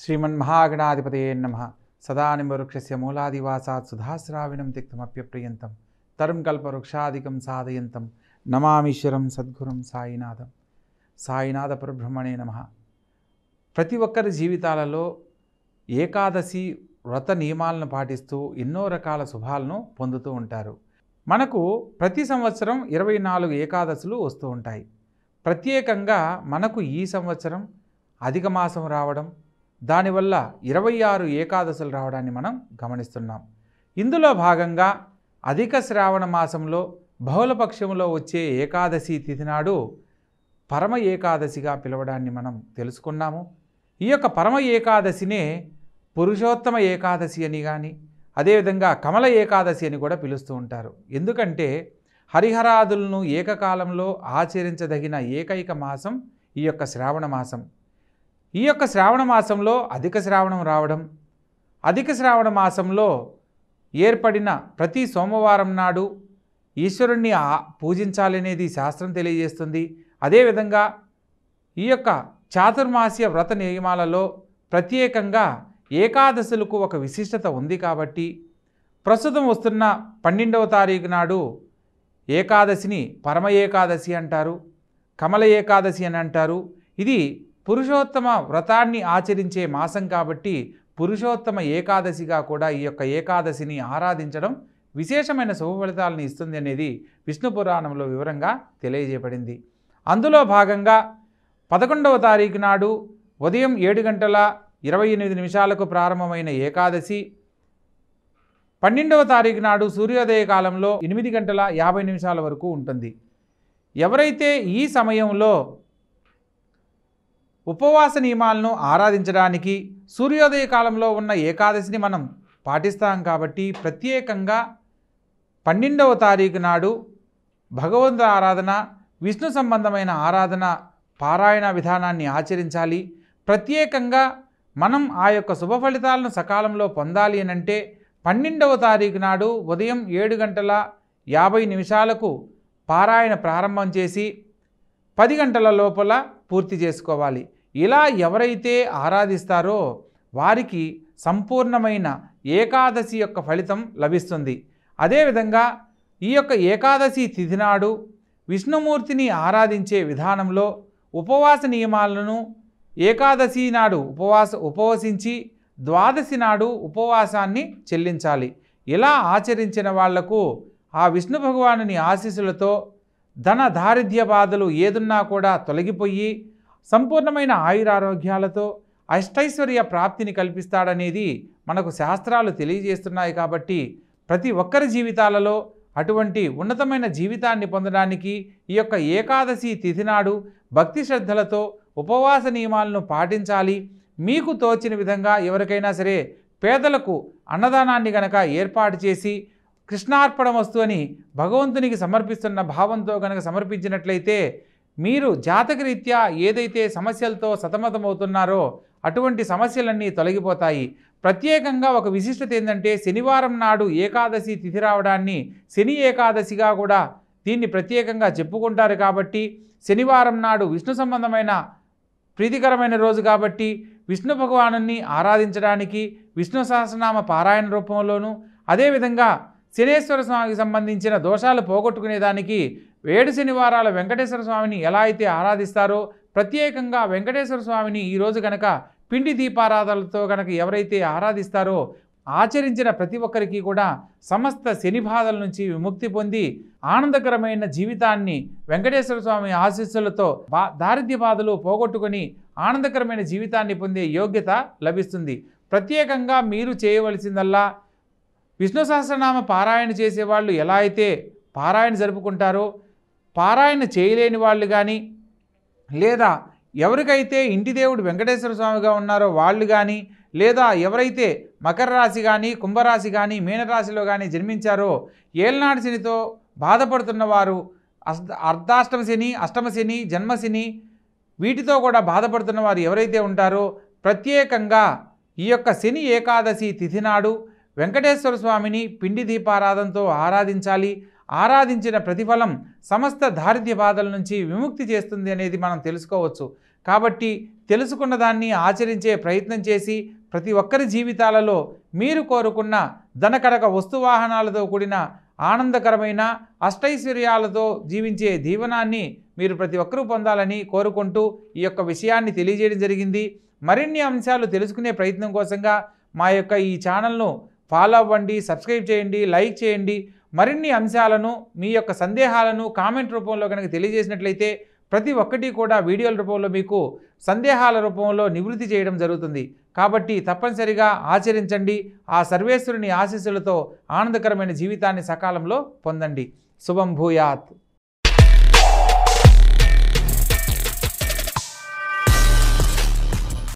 శ్రీమన్మహాగణాధిపతయే నమ సదానిమవృక్షస్య మూలాదివాసాత్ సుధాశ్రావిణం తిక్తమప్యప్రియంతం తరుం కల్పవృక్షాదికం సాధయంతం నమామీశ్వరం సద్గురం సాయినాథం సాయినాథ పరబ్రహ్మణే నమ ప్రతి ఒక్కరి జీవితాలలో ఏకాదశి వ్రత నియమాలను పాటిస్తూ ఎన్నో రకాల శుభాలను పొందుతూ ఉంటారు మనకు ప్రతి సంవత్సరం ఇరవై నాలుగు ఏకాదశులు వస్తూ ఉంటాయి ప్రత్యేకంగా మనకు ఈ సంవత్సరం అధిక మాసం రావడం దానివల్ల ఇరవై ఆరు ఏకాదశులు రావడాన్ని మనం గమనిస్తున్నాం ఇందులో భాగంగా అధిక శ్రావణ మాసంలో బహుళపక్షంలో వచ్చే ఏకాదశి తిథి నాడు పరమ ఏకాదశిగా పిలవడాన్ని మనం తెలుసుకున్నాము ఈ యొక్క పరమ ఏకాదశినే పురుషోత్తమ ఏకాదశి అని కానీ అదేవిధంగా కమల ఏకాదశి అని కూడా పిలుస్తూ ఉంటారు ఎందుకంటే హరిహరాదులను ఏకకాలంలో ఆచరించదగిన ఏకైక మాసం ఈ యొక్క శ్రావణ మాసం ఈ యొక్క శ్రావణ మాసంలో అధిక శ్రావణం రావడం అధిక శ్రావణ మాసంలో ఏర్పడిన ప్రతి సోమవారం నాడు ఈశ్వరుణ్ణి ఆ- పూజించాలనేది శాస్త్రం తెలియజేస్తుంది అదేవిధంగా ఈ యొక్క చాతుర్మాస్య వ్రత నియమాలలో ప్రత్యేకంగా ఏకాదశులకు ఒక విశిష్టత ఉంది కాబట్టి ప్రస్తుతం వస్తున్న పన్నెండవ తారీఖు నాడు ఏకాదశిని పరమ ఏకాదశి అంటారు కమల ఏకాదశి అని అంటారు ఇది పురుషోత్తమ వ్రతాన్ని ఆచరించే మాసం కాబట్టి పురుషోత్తమ ఏకాదశిగా కూడా ఈ యొక్క ఏకాదశిని ఆరాధించడం విశేషమైన శుభ ఫలితాలను ఇస్తుంది అనేది విష్ణు పురాణంలో వివరంగా తెలియజేయబడింది అందులో భాగంగా పదకొండవ తారీఖు నాడు ఉదయం ఏడు గంటల ఇరవై ఎనిమిది నిమిషాలకు ప్రారంభమైన ఏకాదశి పన్నెండవ తారీఖు నాడు సూర్యోదయ కాలంలో ఎనిమిది గంటల యాభై నిమిషాల వరకు ఉంటుంది ఎవరైతే ఈ సమయంలో ఉపవాస నియమాలను ఆరాధించడానికి సూర్యోదయ కాలంలో ఉన్న ఏకాదశిని మనం పాటిస్తాం కాబట్టి ప్రత్యేకంగా పన్నెండవ తారీఖు నాడు భగవంతు ఆరాధన విష్ణు సంబంధమైన ఆరాధన పారాయణ విధానాన్ని ఆచరించాలి ప్రత్యేకంగా మనం ఆ యొక్క శుభ ఫలితాలను సకాలంలో పొందాలి అని అంటే పన్నెండవ తారీఖు నాడు ఉదయం ఏడు గంటల యాభై నిమిషాలకు పారాయణ ప్రారంభం చేసి పది గంటల లోపల పూర్తి చేసుకోవాలి ఇలా ఎవరైతే ఆరాధిస్తారో వారికి సంపూర్ణమైన ఏకాదశి యొక్క ఫలితం లభిస్తుంది అదేవిధంగా ఈ యొక్క ఏకాదశి తిథి నాడు విష్ణుమూర్తిని ఆరాధించే విధానంలో ఉపవాస నియమాలను ఏకాదశి నాడు ఉపవాస ఉపవసించి ద్వాదశి నాడు ఉపవాసాన్ని చెల్లించాలి ఇలా ఆచరించిన వాళ్లకు ఆ విష్ణు భగవానుని ఆశీస్సులతో ధన దారిద్ర్య బాధలు ఏదున్నా కూడా తొలగిపోయి సంపూర్ణమైన ఆయురారోగ్యాలతో అష్టైశ్వర్య ప్రాప్తిని కల్పిస్తాడనేది మనకు శాస్త్రాలు తెలియజేస్తున్నాయి కాబట్టి ప్రతి ఒక్కరి జీవితాలలో అటువంటి ఉన్నతమైన జీవితాన్ని పొందడానికి ఈ యొక్క ఏకాదశి తిథి నాడు భక్తి శ్రద్ధలతో ఉపవాస నియమాలను పాటించాలి మీకు తోచిన విధంగా ఎవరికైనా సరే పేదలకు అన్నదానాన్ని గనక ఏర్పాటు చేసి కృష్ణార్పణ వస్తు అని భగవంతునికి సమర్పిస్తున్న భావంతో గనక సమర్పించినట్లయితే మీరు జాతకరీత్యా ఏదైతే సమస్యలతో సతమతమవుతున్నారో అటువంటి సమస్యలన్నీ తొలగిపోతాయి ప్రత్యేకంగా ఒక విశిష్టత ఏంటంటే శనివారం నాడు ఏకాదశి తిథి రావడాన్ని శని ఏకాదశిగా కూడా దీన్ని ప్రత్యేకంగా చెప్పుకుంటారు కాబట్టి శనివారం నాడు విష్ణు సంబంధమైన ప్రీతికరమైన రోజు కాబట్టి విష్ణు భగవాను ఆరాధించడానికి విష్ణు సహస్రనామ పారాయణ రూపంలోనూ అదేవిధంగా శనేశ్వర స్వామికి సంబంధించిన దోషాలు పోగొట్టుకునేదానికి ఏడు శనివారాల వెంకటేశ్వర స్వామిని ఎలా అయితే ఆరాధిస్తారో ప్రత్యేకంగా వెంకటేశ్వర స్వామిని ఈరోజు గనక పిండి దీపారాధనలతో గనక ఎవరైతే ఆరాధిస్తారో ఆచరించిన ప్రతి ఒక్కరికి కూడా సమస్త శని బాధల నుంచి విముక్తి పొంది ఆనందకరమైన జీవితాన్ని వెంకటేశ్వర స్వామి ఆశీస్సులతో బా దారిద్ర్య బాధలు పోగొట్టుకొని ఆనందకరమైన జీవితాన్ని పొందే యోగ్యత లభిస్తుంది ప్రత్యేకంగా మీరు చేయవలసిందల్లా విష్ణు సహస్రనామ పారాయణ చేసేవాళ్ళు ఎలా అయితే పారాయణ జరుపుకుంటారో పారాయణ చేయలేని వాళ్ళు కానీ లేదా ఎవరికైతే ఇంటి దేవుడు వెంకటేశ్వర స్వామిగా ఉన్నారో వాళ్ళు కానీ లేదా ఎవరైతే మకర రాశి కానీ కుంభరాశి కానీ మీనరాశిలో కానీ జన్మించారో ఏలనాడు శనితో బాధపడుతున్న వారు అర్ధ అర్ధాష్టమ శని అష్టమ శని జన్మశని వీటితో కూడా బాధపడుతున్న వారు ఎవరైతే ఉంటారో ప్రత్యేకంగా ఈ యొక్క శని ఏకాదశి తిథి నాడు వెంకటేశ్వర స్వామిని పిండి దీపారాధనతో ఆరాధించాలి ఆరాధించిన ప్రతిఫలం సమస్త దారిద్ర్య బాధల నుంచి విముక్తి చేస్తుంది అనేది మనం తెలుసుకోవచ్చు కాబట్టి తెలుసుకున్న దాన్ని ఆచరించే ప్రయత్నం చేసి ప్రతి ఒక్కరి జీవితాలలో మీరు కోరుకున్న ధనకరక వస్తువాహనాలతో కూడిన ఆనందకరమైన అష్టైశ్వర్యాలతో జీవించే దీవనాన్ని మీరు ప్రతి ఒక్కరూ పొందాలని కోరుకుంటూ ఈ యొక్క విషయాన్ని తెలియజేయడం జరిగింది మరిన్ని అంశాలు తెలుసుకునే ప్రయత్నం కోసంగా మా యొక్క ఈ ఛానల్ను ఫాలో అవ్వండి సబ్స్క్రైబ్ చేయండి లైక్ చేయండి మరిన్ని అంశాలను మీ యొక్క సందేహాలను కామెంట్ రూపంలో కనుక తెలియజేసినట్లయితే ప్రతి ఒక్కటి కూడా వీడియోల రూపంలో మీకు సందేహాల రూపంలో నివృత్తి చేయడం జరుగుతుంది కాబట్టి తప్పనిసరిగా ఆచరించండి ఆ సర్వేశ్వరుని ఆశీస్సులతో ఆనందకరమైన జీవితాన్ని సకాలంలో పొందండి శుభం భూయాత్